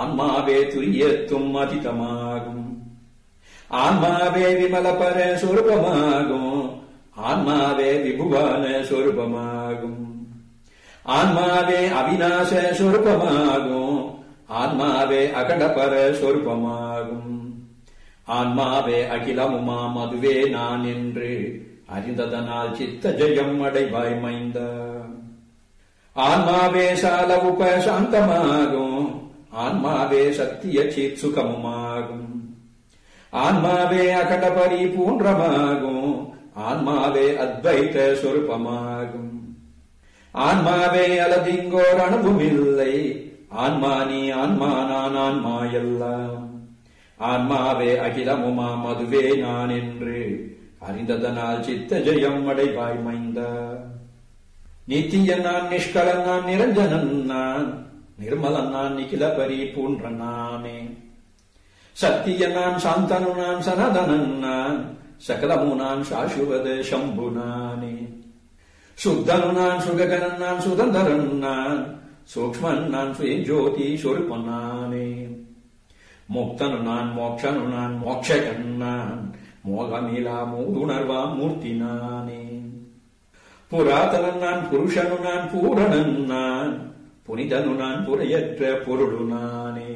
ஆன்மாவே துரியத்தும் அதிதமாகும் ஆன்மாவே விமலபர சொருபமாகும் ஆன்மாவே விபுவான சொருபமாகும் ஆன்மாவே அவிநாச சொருபமாகும் ஆன்மாவே அகண்டபர சொருபமாகும் ஆன்மாவே அகிலமுமாம் அதுவே நான் என்று அறிந்ததனால் சித்த ஜெயம் அடைவாய் மைந்த ஆன்மாவே சால உப சாந்தமாகும் ஆன்மாவே சத்திய சித் சுகமுமாகும் ஆன்மாவே அகட பரிபூன்றமாகும் ஆன்மாவே அத்வைத சொருபமாகும் ஆன்மாவே அலதிங்கோர் அணுவுமில்லை ஆன்மா நீ ஆன்மா நான் ஆன்மா எல்லாம் ஆன்மாவே அகிலமுமாம் அதுவே நான் என்று அறிந்ததனால் சித்த ஜெயம் அடைவாய் மைந்தா நித்திய நான் நிஷ்கலன் நான் நிரஞ்சனன் நான் நிர்மலன் நான் நிகில பரிபூன்ற நானே சத்திய நான் சாந்தனு நான் சனதனன் நான் சகலமு நான் சாசுவத சம்பு நானே சுத்தனு நான் சுககனன் நான் சுதந்திரன் நான் சூக்மன் நான் சுயஜோதி சொருப்பன் நானே முக்தனு நான் மோக்ஷனு நான் மோட்சகன் நான் மோகமிலா மூதுணர்வாம் மூர்த்தி நானே புராதனன் நான் புருஷனு நான் பூரணன் நான் புனிதனு நான் புரையற்ற பொருளு நானே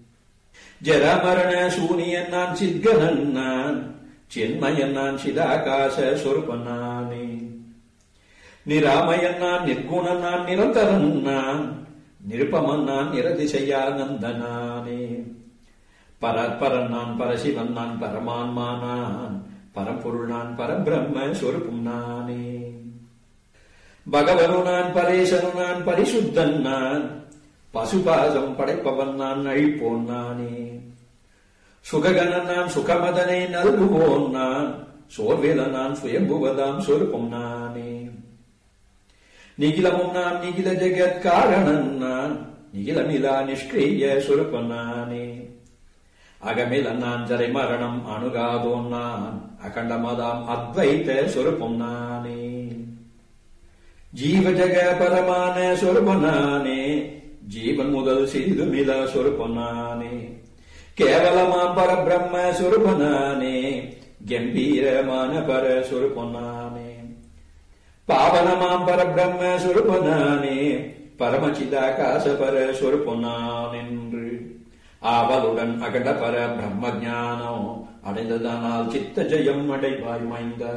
ஜரமரண சூனியன் நான் சித்கனன் நான் சின்மயன் நான் சிதாகாச சொருபன் நானே நிராமயன் நான் நிர்குணன் நான் நிரந்தரன் நான் நிருப்பமன் நான் நிரதிசையானந்தனானே பரற்பரன் நான் பரசிவன் நான் பரமான்மா நான் பரம்பொருள் நான் பரபிரம்ம சொருப்பும் நானே பகவனு நான் பரேசனு நான் பரிசுத்தன் நான் பசுபாசம் படைப்பவன் நான் அழிப்போன் நானே சுககனன் நான் சுகமதனை நல்குவோன் நான் சோர்வேல நான் சுயம்புவதாம் சொருப்பும் நானே நிகிலமும் நான் நிகில ஜெகத் காரணன் நான் நிகிலமிலா நிஷ்கிரிய சொருப்பன் நானே அகமில நான் ஜரை மரணம் அணுகாதோன் நான் அகண்டமதாம் அத்வைத்த சொருப்பம் நானே ஜீவ ஜக பரமான சொருபனானே ஜீவன் முதல் சிறிதுமில சொருபனானே கேவலமாம் பரபிரம்ம சொருபனானே கம்பீரமான பர சொருபனானே பாவனமாம் பரபிரம்ம சொருபனானே பரமசிதாகாச பர சொருபனான் என்று ஆவலுடன் அகண்ட பர பிரம்ம ஞானம் அடைந்ததனால் சித்த ஜெயம் அடைவாய் மைந்தா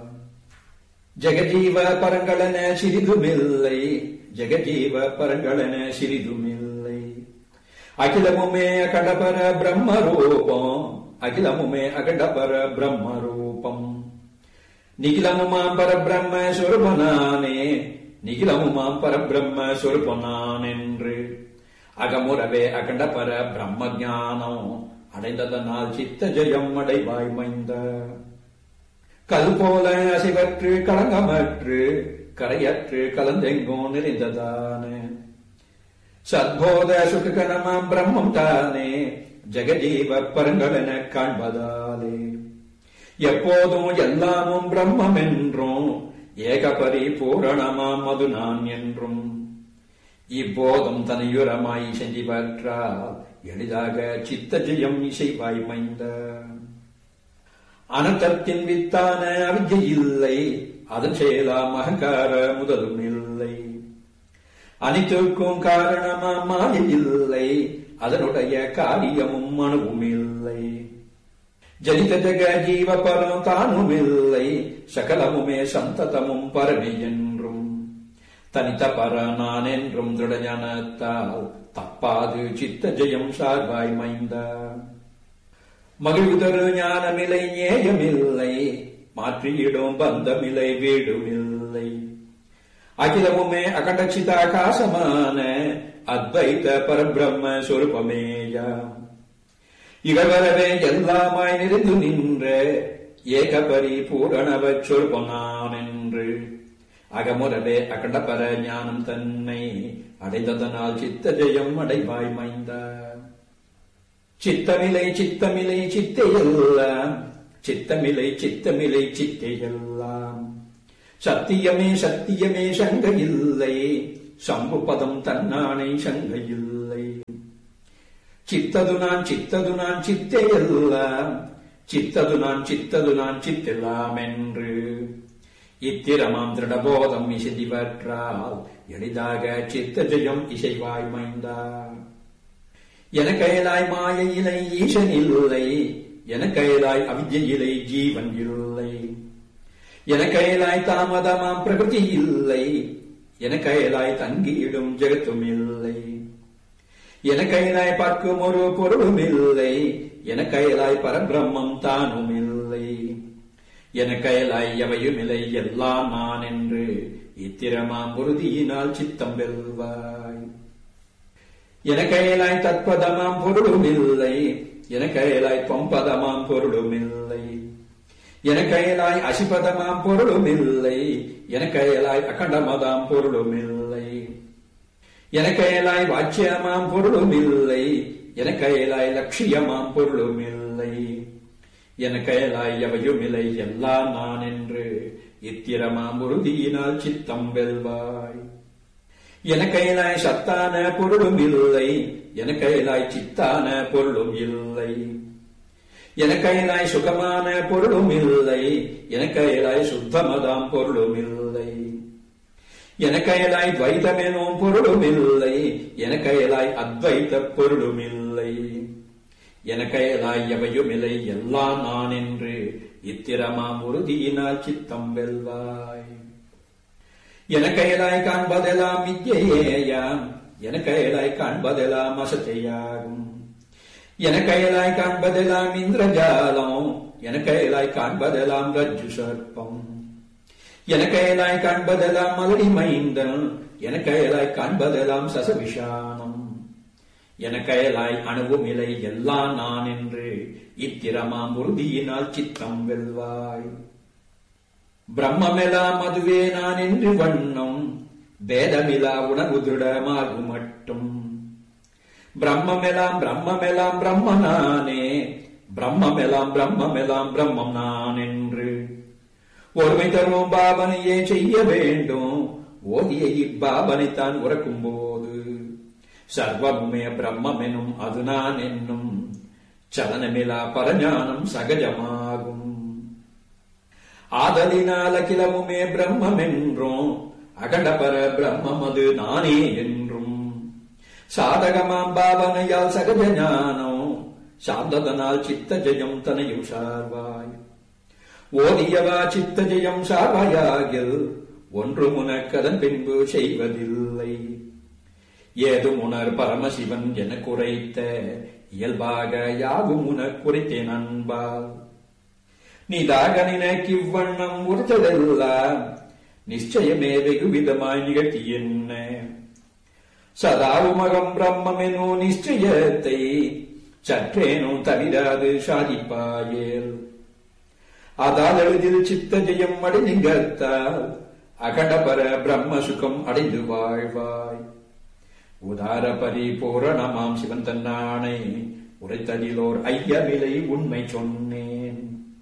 ஜெகஜீவ பரங்களன சிறிதுமில்லை ஜெகஜீவ பரங்களன சிறிதுமில்லை அகிலமுமே அகண்டபர பிரம்ம ரூபம் அகிலமுமே அகண்டபர பிரம்ம ரூபம் நிகிலமுமாம் பரபிரம்ம சொருபனானே நிகிலமுமாம் பரபிரம்ம சொருபனான் என்று அகமுறவே அகண்டபர பிரம்ம ஞானம் அடைந்ததனால் சித்த ஜெயம் அடைவாய் மைந்த கல் போல அசைவற்று களங்கமற்று கரையற்று கலந்தெங்கும் நிறைந்ததான சத்போத சுககணமாம் பிரம்மம் தானே ஜெகஜீவ பரங்களென காண்பதாலே எப்போதும் எல்லாமும் பிரம்மம் என்றும் ஏகபரி பூரணமாம் அது நான் என்றும் இப்போதும் தனியுரமாய் செஞ்சிவற்றால் எளிதாக சித்த ஜெயம் இசைவாய் மைந்த அனந்தத்தின் வித்தான அவிஜை இல்லை அதன் செயலாம் அகங்கார முதலும் இல்லை அனைத்திற்கும் காரணமாம் மாயை இல்லை அதனுடைய காரியமும் அணுவும் இல்லை ஜனித ஜக ஜீவ பரம் தானும் இல்லை சகலமுமே சந்ததமும் பரமே என்றும் தனித்த பர நான் என்றும் திருடஞானத்தால் தப்பாது சித்த ஜெயம் சார்பாய் மைந்தா மகிழ்வுதரு ஞானமில்லை நேயமில்லை மாற்றியிடும் பந்தமில்லை வீடுமில்லை அகிலமுமே அகண்டச்சிதாகாசமான அத்வைத பரபிரம்ம சொருபமேயா இகவரவே எல்லாமாய் நிறைந்து நின்ற ஏகபரி பூரணவச் சொருபனான் என்று அகமுறவே அகண்டபர ஞானம் தன்னை அடைந்ததனால் சித்த ஜெயம் அடைவாய் மைந்தா சித்தமிலை சித்தமிலை சித்தையெல்லாம் சித்தமிலை சித்தமிலை சித்தையெல்லாம் சத்தியமே சத்தியமே சங்க இல்லை சம்பு பதம் தன்னானை சங்க இல்லை சித்தது நான் சித்தது நான் சித்தே எல்லாம் சித்தது நான் சித்தது நான் சித்தெல்லாம் என்று இத்திரமாம் திருடபோதம் இசைதிவற்றால் எளிதாக சித்த ஜெயம் இசைவாய் மைந்தா என கையலாய் மாயை இலை ஈசன் இல்லை என கையலாய் அவிஜயிலை ஜீவன் இல்லை என கையலாய் தாமதமாம் பிரகிருதி இல்லை என கையலாய் தங்கியிடும் ஜெகத்தும் இல்லை என கையலாய் பார்க்கும் ஒரு பொருளும் இல்லை என கையலாய் பரபிரம்மம் தானும் இல்லை என கையலாய் எவையும் இல்லை எல்லாம் நான் என்று இத்திரமாம் உறுதியினால் சித்தம் வெல்வாய் என கையலாய் தற்பதமாம் பொருளும் இல்லை என கையலாய் தொம்பதமாம் பொருளும் இல்லை என கையலாய் அசிபதமாம் பொருளும் இல்லை என கையலாய் அகண்டமதாம் பொருளும் இல்லை என கையலாய் வாச்சியமாம் பொருளும் இல்லை என கையலாய் லட்சியமாம் பொருளும் இல்லை என கையலாய் எவையும் இல்லை எல்லாம் நான் என்று இத்திரமாம் உறுதியினால் சித்தம் வெல்வாய் என கையிலாய் சத்தான பொருளும் இல்லை என கையிலாய் சித்தான பொருளும் இல்லை என கையிலாய் சுகமான பொருளும் இல்லை என கையிலாய் சுத்தமதாம் பொருளும் இல்லை என கையிலாய் துவைதமெனும் பொருளும் இல்லை என கையிலாய் அத்வைத பொருளும் இல்லை என கையிலாய் எவையும் இல்லை எல்லாம் நான் என்று இத்திரமாம் உறுதியினால் சித்தம் வெல்வாய் என கையலாய் காண்பதெல்லாம் வித்யேயாம் என கையலாய் காண்பதெல்லாம் அசத்தையாகும் என கையலாய் காண்பதெல்லாம் இந்திரஜாலம் என கையலாய் காண்பதெல்லாம் ரஜ்ஜு சர்ப்பம் என கையலாய் காண்பதெல்லாம் மலடி மைந்தன் என கையலாய் காண்பதெல்லாம் சசவிஷானம் என கையலாய் அணுவும் இலை எல்லாம் நான் என்று இத்திரமாம் உறுதியினால் சித்தம் வெல்வாய் பிரம்மெல்லாம் அதுவே நான் என்று வண்ணம் வேதமிலா உணர்வு திருடமாகு மட்டும் பிரம்மெல்லாம் பிரம்மெல்லாம் பிரம்ம நானே பிரம்மெல்லாம் பிரம்மெல்லாம் பிரம்மம் நான் என்று ஒருமை தரும் பாவனையே செய்ய வேண்டும் ஓதிய இப்பாவனைத்தான் உறக்கும் போது சர்வமுமே பிரம்மெனும் அது நான் என்னும் சலனமிலா பரஞானம் சகஜமாகும் ஆதலினால் அகிலமுமே பிரம்மம் என்றும் அகண்டபர பிரம்மம் அது நானே என்றும் சாதகமாம் பாவனையால் சகஜ ஞானம் சாந்ததனால் சித்த ஜெயம் தனையும் சார்வாய் ஓதியவா சித்த ஜெயம் சார்வாயாகில் ஒன்று உனக்கதன் பின்பு செய்வதில்லை ஏதும் உணர் பரமசிவன் என குறைத்த இயல்பாக யாவும் உனக் குறைத்தேன் அன்பால் நீதாக நினைக்கிவ்வண்ணம் உறுத்ததெல்லாம் நிச்சயமே வெகு விதமாய் நிகழ்த்தி என்ன சதாவுமகம் பிரம்மெனோ நிச்சயத்தை சற்றேனும் தவிராது சாதிப்பாயேல் அதால் எளிதில் சித்த ஜெயம் அடைநிகழ்த்தால் அகடபர பிரம்ம சுகம் அடைந்து வாழ்வாய் உதார பரிபூரணமாம் சிவன் தன்னானை உரைத்ததிலோர் ஐயமிலை உண்மை சொன்னேன்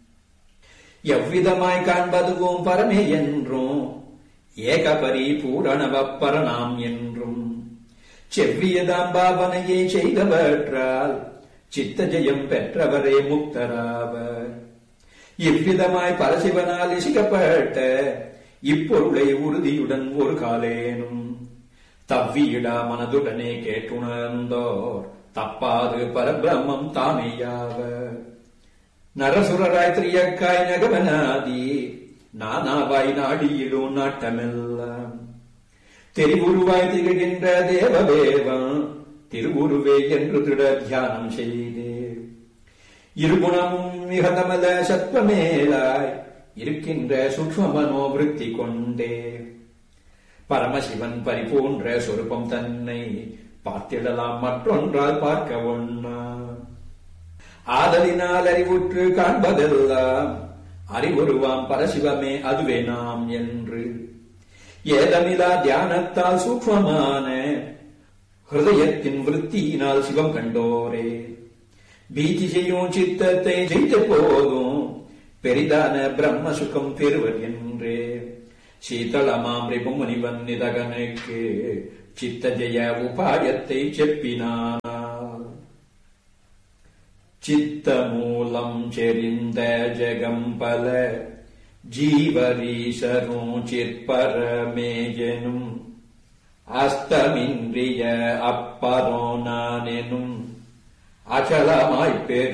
எவ்விதமாய் காண்பதுவும் பரமே என்றும் ஏகபரி பூரணவப்பரணாம் என்றும் செவ்வியதாம் பாவனையை செய்தவற்றால் சித்த ஜெயம் பெற்றவரே முக்தராவர் இவ்விதமாய் பரசிவனால் இசிக்கப்பட்ட இப்பொருளை உறுதியுடன் ஒரு காலேனும் தவ்வியிடா மனதுடனே கேட்டுணர்ந்தோர் தப்பாது பரபிரம்மம் தாமேயாவர் நரசுரராய் திரியக்காய் நகவனாதி நானாவாய் நாடியிடும் நாட்டமெல்லாம் தெரிவுருவாய் திகழ்கின்ற தேவதேவன் திருவுருவே என்று திட தியானம் செய்தே இருகுணமும் மிகதமல சத்வமேலாய் இருக்கின்ற சூக்ம மனோவிருத்தி கொண்டே பரமசிவன் பரிபூன்ற சொரூபம் தன்னை பார்த்திடலாம் மற்றொன்றால் பார்க்க ஒண்ணா ஆதலினால் அறிவுற்று காண்பதெல்லாம் அறிவுருவாம் பரசிவமே அதுவே நாம் என்று ஏதமிலா தியானத்தால் சூக்மமான ஹிருதயத்தின் விருத்தியினால் சிவம் கண்டோரே பீதி செய்யும் சித்தத்தை ஜெயித்த போதும் பெரிதான பிரம்ம சுகம் பெறுவர் என்றே சீதளமாம் ரிபுமுனிவன் நிதகனுக்கு சித்த ஜெய உபாயத்தை செப்பினானால் சித்த மூலம் செறிந்த ஜெகம்பல ஜீவரீசரும் சிற்பரமேஜனும் அஸ்தமின்றிய அப்பரோ நானெனும் அச்சலமாய்ப் பெரு